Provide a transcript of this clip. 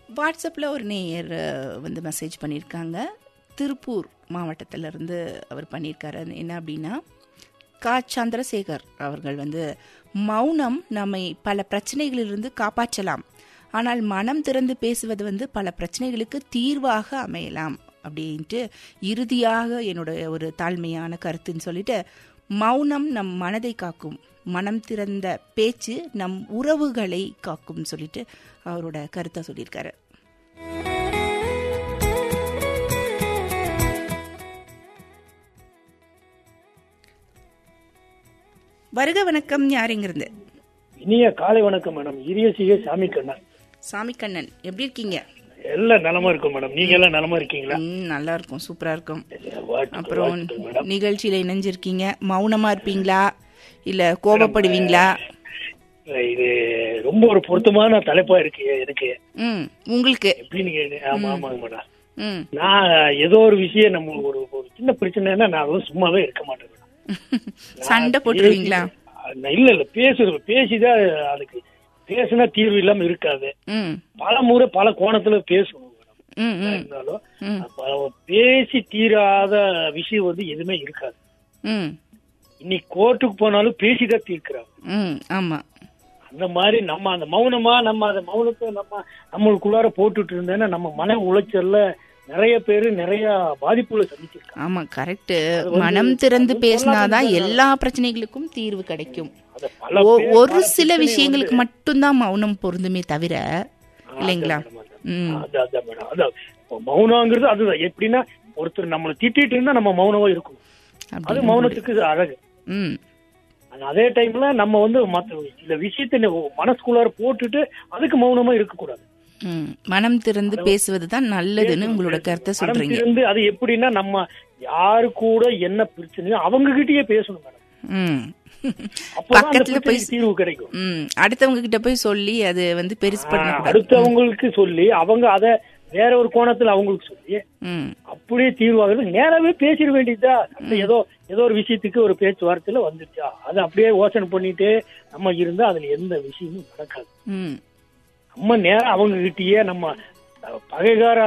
வாட்ஸ்அப்பில் ஒரு நேயர் அஹ், வந்து மெசேஜ் பண்ணியிருக்காங்க திருப்பூர் மாவட்டத்திலிருந்து அவர் பண்ணியிருக்காரு அது என்ன அப்படின்னா கா சந்திரசேகர் அவர்கள் வந்து மௌனம் நம்மை பல பிரச்சனைகளிலிருந்து காப்பாற்றலாம் ஆனால் மனம் திறந்து பேசுவது வந்து பல பிரச்சனைகளுக்கு தீர்வாக அமையலாம் அப்படின்ட்டு இறுதியாக என்னோட ஒரு தாழ்மையான கருத்துன்னு சொல்லிட்டு மௌனம் நம் மனதை காக்கும் மனம் திறந்த பேச்சு நம் உறவுகளை காக்கும் சொல்லிட்டு அவரோட கருத்தை சொல்லியிருக்காரு வருக வணக்கம் யாருங்கிருந்து இனிய காலை வணக்கம் மேடம் இரிய சிய சாமி கண்ணன் சாமி கண்ணன் எப்படி இருக்கீங்க எல்லாம் நலமா இருக்கும் மேடம் நீங்க எல்லாம் நலமா இருக்கீங்களா ம், நல்லா இருக்கும் சூப்பரா இருக்கும் வாழ்த்துக்கள், அப்புறம் வாழ்த்துக்கள் மேடம் நிகழ்ச்சியில இணைஞ்சிருக்கீங்க மௌனமா இருப்பீங்களா இல்ல கோபப்படுவீங்களா இது ரொம்ப ஒரு பொருத்தமான தலைப்பா இருக்கு எனக்கு ம் உங்களுக்கு எப்படின்னு கேட்டு ஆமா ஆமாங்க மேடம் ம் நான் ஏதோ ஒரு விஷயம் நம்ம ஒரு ஒரு சின்ன பிரச்சனைனா நான் அதுவும் சும்மாவே இருக்க மாட்டேன் மேடம் சண்டை போட்டுருவீங்களா நான் இல்ல இல்ல பேசுறது பேசிதான் அதுக்கு பேசுனா தீர்வு இல்லாம இருக்காது ம் பல முறை பல கோணத்துல பேசணும் மேடம் ம் ம் இருந்தாலும் ம். அப்ப பேசி தீராத விஷயம் வந்து எதுவுமே இருக்காது ம் இன்னைக்கு கோர்ட்டுக்கு போனாலும் பேசிதான் தீர்க்கிறாங்க ம் ஆமா அந்த மாதிரி நம்ம அந்த மௌனமா நம்ம அந்த மௌனத்தை நம்ம நம்மளுக்குள்ளார போட்டுட்டு இருந்தேன்னா நம்ம மன உளைச்சல்ல நிறைய பேரு நிறைய பாதிப்புகளை சந்திச்சிருக்காங்க ஆமா கரெக்ட் மனம் திறந்து பேசினாதான் எல்லா பிரச்சனைகளுக்கும் தீர்வு கிடைக்கும் அது பல ஒ- பேர் ஒரு பல சில பிரச்சனை விஷயங்களுக்கு மட்டும்தான் மௌனம் பொருந்துமே தவிர வந்து- இல்லைங்களா அதான் மேடம், ம் அதான், அதான் மேடம். அதான் இப்போ மௌனங்கிறது அதுதான் எப்படின்னா ஒருத்தர் நம்மளை திட்டிட்டு இருந்தா நம்ம மௌனமா இருக்கும் அது அப்படி மௌனத்துக்கு அழகு ம் ஆனா அதே டைம்ல நம்ம வந்து மத்த சில விஷயத்தை ந- மனசுக்குள்ளார போட்டுட்டு அதுக்கு மௌனமா இருக்க கூடாது ம் மனம் திறந்து பேசுவது தான் நல்லதுன்னு உங்களோட கருத்தை மனம் சொல்றீங்க திறந்து அது எப்படின்னா நம்ம யாரு கூட என்ன பிரச்சனையோ அவங்க கிட்டயே பேசணும் மேடம் ம் அப்பதான் அந்த பக்கத்துல போய் பிரச்சனைக்கு தீர்வு கிடைக்கும் ம் அடுத்தவங்க கிட்ட போய் சொல்லி அது வந்து பெருசு பண்ண ஆஹ், அடுத்தவங்களுக்கு சொல்லி அவங்க அத வேற ஒரு கோணத்துல அவங்களுக்கு சொல்லி ம் அப்படியே தீர்வாகுது நேராவே பேசிட வேண்டியதா அந்த ஏதோ ஏதோ ஒரு விஷயத்துக்கு ஒரு பேச்சுவார்த்தையில வந்துருச்சா அது அப்படியே யோசனை பண்ணிட்டு நம்ம இருந்தா அதுல எந்த விஷயமும் நடக்காது ம் நம்ம நேரம் அவங்க கிட்டயே நம்ம அஹ், பகைகார